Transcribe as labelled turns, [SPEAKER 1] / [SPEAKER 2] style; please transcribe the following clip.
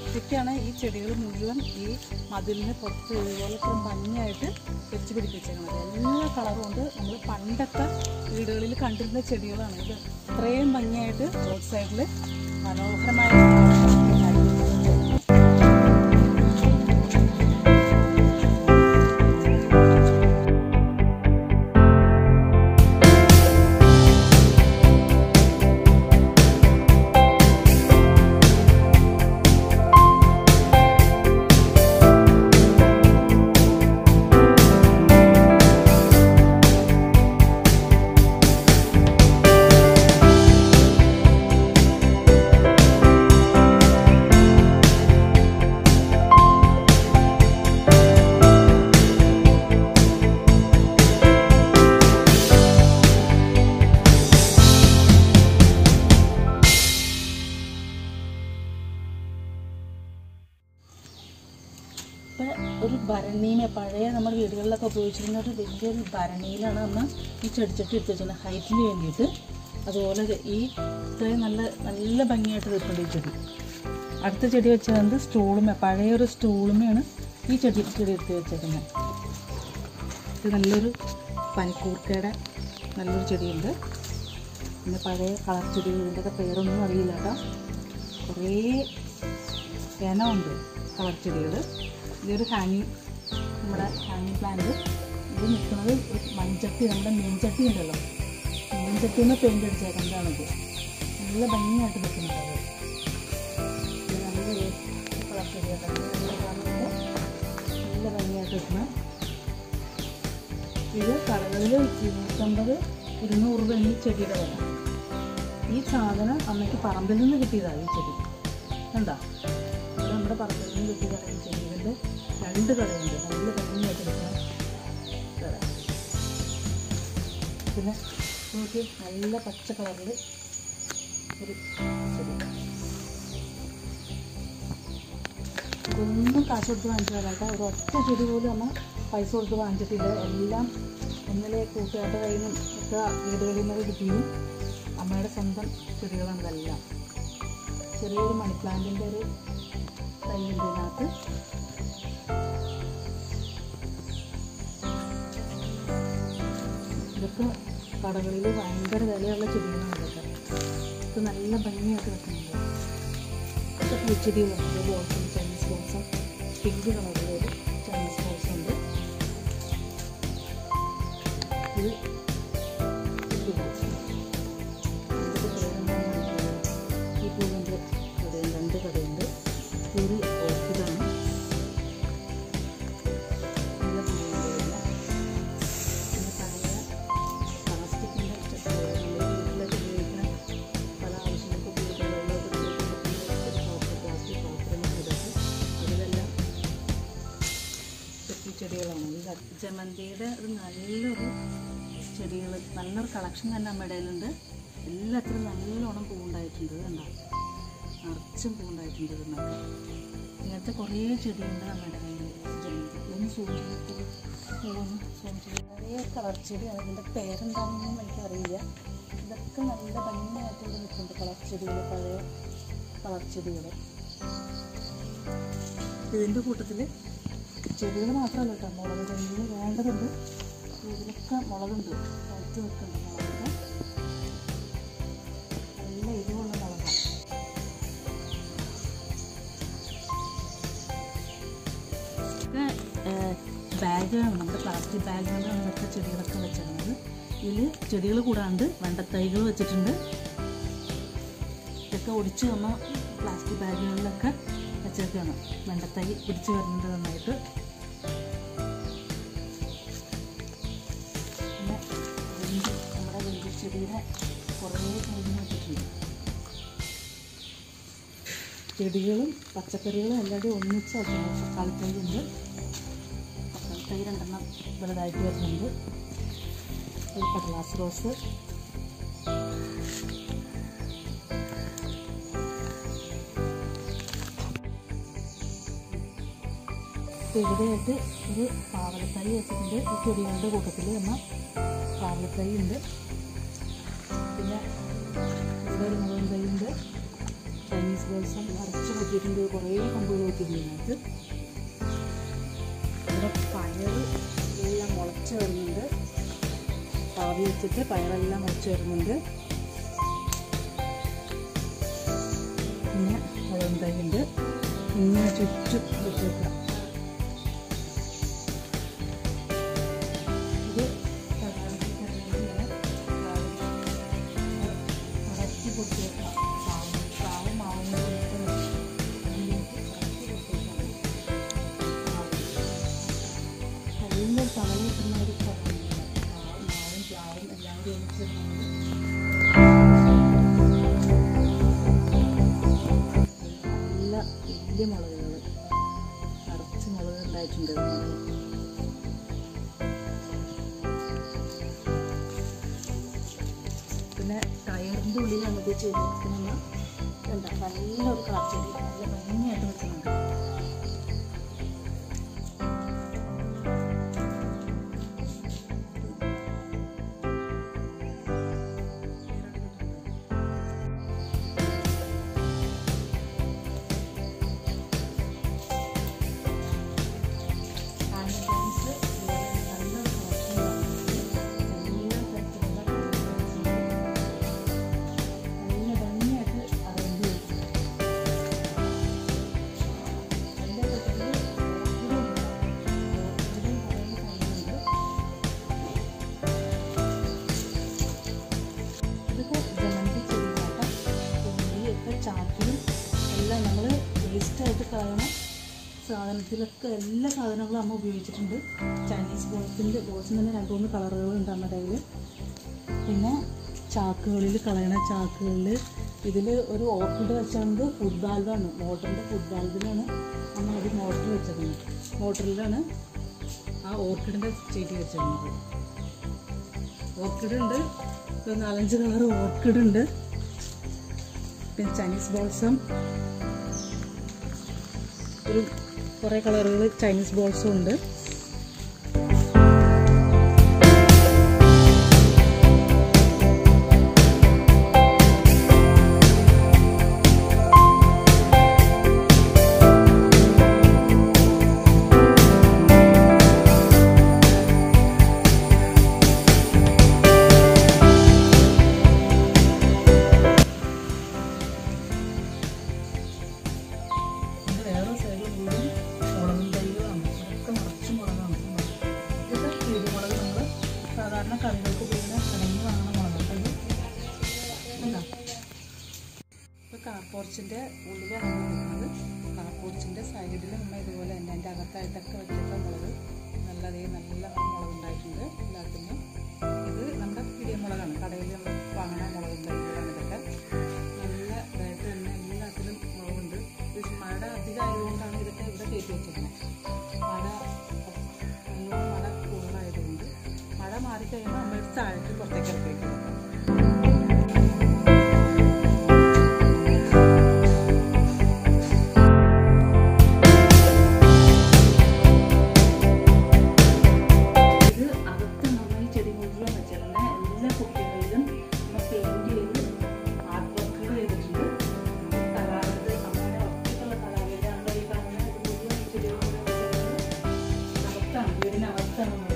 [SPEAKER 1] ഒറ്റയ്ക്കാണ് ഈ ചെടികൾ മുഴുവൻ ഈ മതിലിന് പുറത്ത് ഇതുപോലെ ഇത്ര ഭംഗിയായിട്ട് വെച്ച് പിടിപ്പിച്ചേക്കുന്നത് എല്ലാ കളറും ഉണ്ട് നമ്മൾ പണ്ടത്തെ വീടുകളിൽ കണ്ടിരുന്ന ചെടികളാണ് ഇത് ഇത്രയും ഭംഗിയായിട്ട് റോഡ് സൈഡിൽ മനോഹരമായ ഇപ്പം ഒരു ഭരണിമ പഴയ നമ്മുടെ വീടുകളിലൊക്കെ ഉപയോഗിച്ചിരുന്ന ഒരു വലിയൊരു ഭരണിയിലാണ് നമ്മൾ ഈ ചെടിച്ചട്ടി എടുത്ത് വെച്ചിരുന്നത് ഹൈറ്റിന് വേണ്ടിയിട്ട് അതുപോലെ ദേ ഈ ഇത്രയും നല്ല നല്ല ഭംഗിയായിട്ട് നിൽപ്പുണ്ട് ഈ ചെടി അടുത്ത ചെടി വെച്ചത് സ്റ്റൂളുമേ പഴയ ഒരു സ്റ്റൂളുമയാണ് ഈ ചെടി ചെടി എടുത്ത് വെച്ചേക്കുന്നത് ഇത് നല്ലൊരു പനിക്കൂർക്കയുടെ നല്ലൊരു ചെടിയുണ്ട് പിന്നെ പഴയ കളർ ചെടി ഇതിൻ്റെയൊക്കെ പേരൊന്നും അറിയില്ല കേട്ടോ കുറേ ഇനമുണ്ട് കളർ ചെടികൾ ഇതൊരു ഹാങ്ങിങ് നമ്മുടെ ഹാങ്ങിങ് പ്ലാന്റ് ഇത് നിൽക്കുന്നത് ഒരു മൺചട്ടി നമ്മുടെ മീൻചട്ടി ഉണ്ടല്ലോ മീൻചട്ടിയിൽ നിന്ന് പെയിൻ്റ് അടിച്ചേക്കുന്നതാണിത് നല്ല ഭംഗിയായിട്ട് നിൽക്കുന്നുണ്ട് അത് ഇത് നല്ല കളർ ചെടിയാണ് നല്ല ഭംഗിയുണ്ട് നല്ല ഭംഗിയായിട്ട് നിൽക്കുന്ന ഇത് കടകളിൽ ഇരുന്നൂറ്റമ്പത് ഇരുന്നൂറ് രൂപ ഈ ചെടിയുടെ വില ഈ സാധനം അമ്മയ്ക്ക് പറമ്പിൽ നിന്ന് കിട്ടിയതാണ് ഈ ചെടി കണ്ടോ ഇവിടെ നമ്മുടെ പറമ്പിൽ നിന്ന് കിട്ടിയതാണ് ഈ ചെടി ഇതിൻ്റെ രണ്ട് കടയുണ്ട് നല്ല ഭംഗിയായിട്ട് എടുക്കാം കട പിന്നെ നോക്കി നല്ല പച്ച കളറിൽ ഒരു ചെടി ഇതൊന്നും കാശ് കൊടുത്ത് വാങ്ങിച്ചതല്ല കേട്ടോ ഒരു ഒറ്റ ചെടി പോലും അമ്മ പൈസ കൊടുത്ത് വാങ്ങിച്ചിട്ടില്ല എല്ലാം ഒന്നിലെ കൂട്ടുകാരുടെ കയ്യിൽ നിന്നും ഒക്കെ വീടുകളിൽ നിന്നൊക്കെ കിട്ടിയും അമ്മയുടെ സ്വന്തം ചെടികളാണ് ഇതെല്ലാം ചെറിയൊരു മണി പ്ലാന്റിൻ്റെ ഒരു തൈയുണ്ട് ഇതിനകത്ത് ഇതൊക്കെ കടകളിൽ ഭയങ്കര വിലയുള്ള ചെടികളാണ് ഇതൊക്കെ ഇത് നല്ല ഭംഗിയായിട്ട് വെക്കുന്നുണ്ട് ഇതൊക്കെ പൂച്ചെടികളുണ്ട് ബോൾസും ചൈനീസ് ബോൾസും പിങ്ക് കളറിലൊരു ചൈനീസ് ബോൾസും ഉണ്ട് ഇത് പൂവ്. ഇതിൻ്റെ പേരെന്താണെന്ന് എനിക്കറിയില്ല. ഈ പൂവിൻ്റെ കടയുണ്ട് രണ്ട് കടയുണ്ട് ഒരു ഓർക്കിഡാണ് നല്ല പൂവുണ്ട് ഇതിന്. പിന്നെ പഴയ പ്ലാസ്റ്റിക്കിൻ്റെ വീട്ടിലൊക്കെ ഉപയോഗിക്കുന്ന പല ആവശ്യങ്ങൾക്ക് ഉപയോഗിക്കുന്ന പ്ലാസ്റ്റിക് പാത്രങ്ങൾ ഇതൊക്കെ അതിലെല്ലാം ചെത്തി ചെടികളാണ് ഇത് ജമന്തിയുടെ ഒരു നല്ലൊരു ചെടികൾ നല്ലൊരു കളക്ഷൻ തന്നെ നമ്മുടെ കയ്യിലുണ്ട് എല്ലാത്തിലും നല്ലോണം പൂവുണ്ടായിട്ടുണ്ട് ഇത് കണ്ടോ നിറച്ചും പൂവുണ്ടായിട്ടുണ്ട് ഇതിനൊക്കെ ഇങ്ങനത്തെ കുറേ ചെടിയുണ്ട് നമ്മുടെ കയ്യിൽ ജമന്തി ഇതൊന്ന് സൂം ചെയ്തിട്ട് പൂവൊന്ന് സൂം ചെയ്ത് കുറേ കളർ ചെടിയാണ് ഇതിൻ്റെ പേരെന്താണെന്നൊന്നും എനിക്കറിയില്ല ഇതൊക്കെ നല്ല ഭംഗിയായിട്ട് ഇവിടെ നിൽക്കുന്നുണ്ട് കളർ ചെടികൾ പഴയ കളർ ചെടികൾ ഇതിൻ്റെ കൂട്ടത്തിൽ ചെടികൾ മാത്രമല്ല കേട്ടോ മുളക് തൈകൾ വേണ്ടതുണ്ട് ഇതിലൊക്കെ മുളകുണ്ട് പഴുത്ത് നിൽക്കുന്നുണ്ട് മുളകൊക്കെ നല്ല എരിവുള്ള മുളകാണ് ബാഗാണ് നമ്മുടെ പ്ലാസ്റ്റിക് ബാഗുകളാണ് ഇതൊക്കെ ചെടികളൊക്കെ വെച്ചിരുന്നത് ഇതിൽ ചെടികൾ കൂടാണ്ട് വെണ്ടത്തൈകൾ വെച്ചിട്ടുണ്ട് ഇതൊക്കെ ഒടിച്ച് വന്ന പ്ലാസ്റ്റിക് ബാഗുകളിലൊക്കെ വെച്ചേക്കാണ് വെണ്ടത്തൈ പിടിച്ച് വരുന്നത് നന്നായിട്ട് പിന്നെ വെണ്ടി നമ്മുടെ വെണ്ടിച്ചെടിയുടെ കുറേ കഴിഞ്ഞ് വെച്ചിട്ടുണ്ട് ചെടികളും പച്ചക്കറികളും എല്ലാവരും ഒന്നിച്ച് വെച്ചിട്ടുണ്ട് തക്കാളി തൈ ഉണ്ട് തക്കാളി തൈ രണ്ടെണ്ണം വലുതായിട്ട് വരുന്നുണ്ട് ഒരു കടലാസ് റോസ് ഇപ്പൊ ഇവിടെയായിട്ട് ഒരു പാവലത്തൈ വെച്ചിട്ടുണ്ട് ഈ ചെടികളുടെ കൂട്ടത്തിൽ നമ്മ പാവലത്തൈ ഉണ്ട് പിന്നെ ഇവിടെ ഒരു മുഴുവൻ തൈ ഉണ്ട് ചൈനീസ് ബോൾസം നിറച്ച് പൊട്ടിയിട്ടുണ്ട് കുറേ കമ്പുകൾ പൊട്ടിയിട്ടുണ്ട് ഇതിനകത്ത് ഇവിടെ പയർ എല്ലാം മുളച്ച് വരുന്നുണ്ട് പാവി വെച്ചിട്ട് പയറെല്ലാം മുളച്ച് വരുന്നുണ്ട് പിന്നെ മുളകുണ്ടായിട്ടുണ്ട് ഇങ്ങനെ ചുറ്റും വെച്ചേക്കാം ഇത് കറക്റ്റ് പൊട്ടിയേക്കാം പാവം പാവം മാവുന്ന നല്ല തവണ കിട്ടുന്ന ഒരു സ്ഥലമാണ് മാവും പ്ലാവും എല്ലാം കൂടി ഒന്നിച്ചിരുന്നുണ്ട് നല്ല വലിയ മുളകുകൾ നിറച്ച് മുളക് ഉണ്ടായിട്ടുണ്ട് ഇതിനകത്ത്. പിന്നെ ടയറിൻ്റെ ഉള്ളിലാണ് ഇത് ചെയ്തിരിക്കുന്ന എന്താ നല്ലൊരു കളർ ചെടി നല്ല ഭംഗിയായിട്ട് നിൽക്കുന്നുണ്ട് ആനിമൽസ് നല്ലൊരു കളക്ഷനാണ് എല്ലാ തരത്തിലുള്ള നല്ല ഭംഗിയായിട്ട് അറേഞ്ച് ചെയ്തിട്ടുണ്ട് നല്ല തരത്തിൽ ഇതൊക്കെ ജമന്തി ചെടികളാട്ടോ ഒക്കെ ചാക്കിലും എല്ലാം നമ്മൾ വേസ്റ്റായിട്ട് കളയണ സാധനത്തിലൊക്കെ എല്ലാ സാധനങ്ങളും അമ്മ ഉപയോഗിച്ചിട്ടുണ്ട് ചൈനീസ് ബോൾസിൻ്റെ ബോൾസിന് തന്നെ രണ്ട് മൂന്ന് കളറുകളുണ്ട് അമ്മയുടെ കയ്യിൽ പിന്നെ ചാക്കുകളിൽ കളയണ ചാക്കുകളിൽ ഇതിൽ ഒരു ഓർക്കിഡ് വെച്ചുകൊണ്ട് ഫുഡ് ബാൽവാണ് മോട്ടറിൻ്റെ ഫുഡ് ബാൽവിലാണ് അമ്മ അത് മോട്ടർ വെച്ചേക്കുന്നത് മോട്ടറിലാണ് ആ ഓർക്കിഡിൻ്റെ ചെടി വെച്ചേക്കുന്നത് ഓർക്കിഡ് ഉണ്ട് ഒരു നാലഞ്ച് കളർ ഓർക്കിഡ് ഉണ്ട് പിന്നെ ചൈനീസ് ബോൾസം ഒരു കുറേ കളറുകൾ ചൈനീസ് ബോൾസും ഉണ്ട് ഇത് വേറെ സൈഡിൽ മുഴുവൻ മുളകും തൈകളാണ് അതൊക്കെ നിറച്ച് മുളകാണ് ഇതൊക്കെ കുരുമുളക് നമ്മൾ സാധാരണ കറികൾക്ക് ഉപയോഗിക്കുന്ന കടയിൽ വാങ്ങുന്ന മുളക് ഇത് എന്താ ഇപ്പോൾ കാർപോർച്ചിൻ്റെ ഉള്ളിലാണ് നിൽക്കുന്നത് കാർപോർച്ചിൻ്റെ സൈഡിൽ നമ്മൾ ഇതുപോലെ തന്നെ അതിൻ്റെ അകത്തായിട്ടൊക്കെ വെച്ചിട്ട മുളക് നല്ലതേ നല്ല മുളക് ഉണ്ടായിട്ടുണ്ട് എല്ലാത്തിനും ഇത് നമ്മുടെ പിടിയമുളകാണ് കടയിൽ നമ്മൾ വാങ്ങണ മുളക് തൈകളാണ് ഇതൊക്കെ നല്ല ഇതായിട്ട് തന്നെ എല്ലാത്തിലും മുളകുണ്ട് ഇത് മഴ അധികം ആയതുകൊണ്ടാണ് ഇതൊക്കെ ഇവിടെ കയറ്റി വെച്ചിരിക്കുന്നത് മഴ നല്ലോണം മഴ കൂടുതലായതുകൊണ്ട് മഴ മാറിക്കഴിയുമ്പോൾ നമ്മൾ എടുത്ത് താഴേക്ക് പുറത്തേക്ക് ഇറക്കി വയ്ക്കും ഇത് അകത്ത് നമ്മൾ ഈ ചെടി മുഴുവൻ വെച്ചിട്ടുണ്ട് എല്ലാ കുപ്പികളിലും നമ്മൾ പെയിൻറ് ചെയ്ത് ആർട്ട് വർക്കുകൾ ചെയ്തിട്ടുണ്ട് കലാകൃത് അങ്ങനെ ഒറ്റയ്ക്കുള്ള കലാകൃതിയാണ് ഈ കാണുന്ന ഇത് മുഴുവൻ ചെടികൾ മുഴുവൻ വെച്ചിട്ടുണ്ട് അകത്താണ് വീടിനകത്താണ് നമ്മൾ